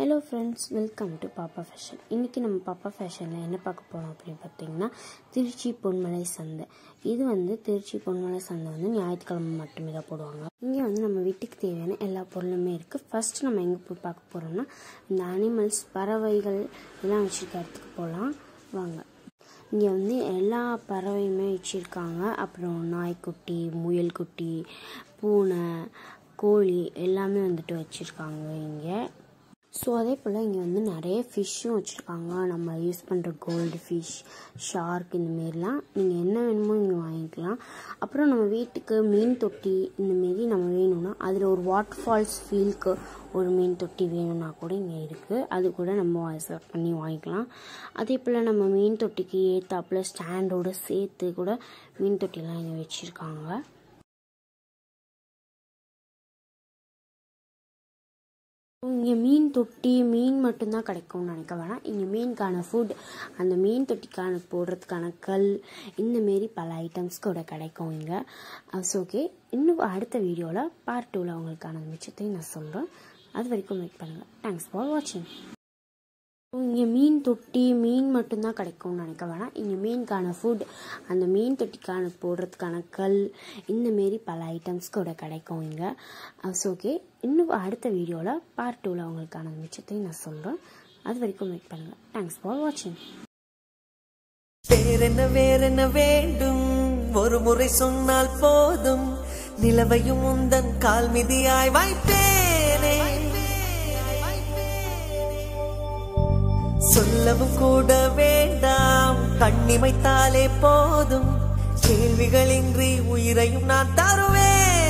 hello friends welcome to Pappa fashion இன்றைக்கி நம்ம பாப்பா ஃபேஷனில் என்ன பார்க்க போகிறோம் அப்படின்னு பார்த்தீங்கன்னா திருச்சி பொன்மலை சந்தை இது வந்து திருச்சி பொன்மலை சந்தை வந்து ஞாயிற்றுக்கிழமை மட்டுமே தான் போடுவாங்க இங்கே வந்து நம்ம வீட்டுக்கு தேவையான எல்லா பொருளுமே இருக்குது ஃபர்ஸ்ட் நம்ம எங்கே போய் பார்க்க போகிறோம்னா இந்த அனிமல்ஸ் பறவைகள் எல்லாம் வச்சுருக்க இடத்துக்கு போகலாம் வாங்க இங்கே வந்து எல்லா பறவையுமே வச்சுருக்காங்க அப்புறம் நாய்க்குட்டி முயல்குட்டி பூனை கோழி எல்லாமே வந்துட்டு வச்சுருக்காங்க இங்கே ஸோ அதே போல் இங்கே வந்து நிறைய ஃபிஷ்ஷும் வச்சுருக்காங்க நம்ம யூஸ் பண்ணுற கோல்டு ஃபிஷ் ஷார்க் இந்தமாரிலாம் நீங்கள் என்ன வேணுமோ இங்கே வாங்கிக்கலாம் அப்புறம் நம்ம வீட்டுக்கு மீன் தொட்டி இந்தமாரி நம்ம வேணும்னா அதில் ஒரு வாட்டர் ஃபால்ஸ் ஃபீலுக்கு ஒரு மீன் தொட்டி வேணும்னா கூட இங்கே இருக்குது அது கூட நம்ம செலக்ட் பண்ணி வாங்கிக்கலாம் அதே போல் நம்ம மீன் தொட்டிக்கு ஏற்றாப்புல ஸ்டாண்டோடு சேர்த்து கூட மீன் தொட்டிலாம் இங்கே வச்சுருக்காங்க இங்கே மீன் தொட்டி மீன் மட்டும்தான் கிடைக்கும்னு நினைக்க வேணாம் இங்கே மீனுக்கான ஃபுட் அந்த மீன் தொட்டிக்கான போடுறதுக்கான கல் இந்தமாரி பல ஐட்டம்ஸ் கூட கிடைக்கும் இங்கே ஸோ ஓகே இன்னும் அடுத்த வீடியோவில் பார்ட் டூவில் அவங்களுக்கான மிச்சத்தையும் நான் சொல்கிறேன் அது வரைக்கும் வெயிட் பண்ணுங்கள் தேங்க்ஸ் ஃபார் வாட்சிங் இங்கே மீன் தொட்டி மீன் மட்டும்தான் கிடைக்கும்னு நினைக்க வேணாம் இங்கே மீனுக்கான ஃபுட் அந்த மீன் தொட்டிக்கான போடுறதுக்கான கல் இந்தமாரி பல ஐட்டம்ஸ் கூட கிடைக்கும் இங்கே ஸோ ஓகே இன்னும் அடுத்த வீடியோவில் பார்ட் டூவில் அவங்களுக்கான மிச்சத்தையும் நான் சொல்கிறேன் அது வரைக்கும் வெயிட் பண்ணுங்கள் தேங்க்ஸ் ஃபார் வாட்சிங் வேறென்ன வேறென்ன வேண்டும் ஒரு முறை சொன்னால் போதும் நிலவையும் உந்தன் கால் மிதியாய் வைப்பேனே சொல்லவும் கூட வேண்டாம் கண்ணிமைத்தாலே போதும் கேள்விகளின்றி உயிரையும் நான் தருவேன்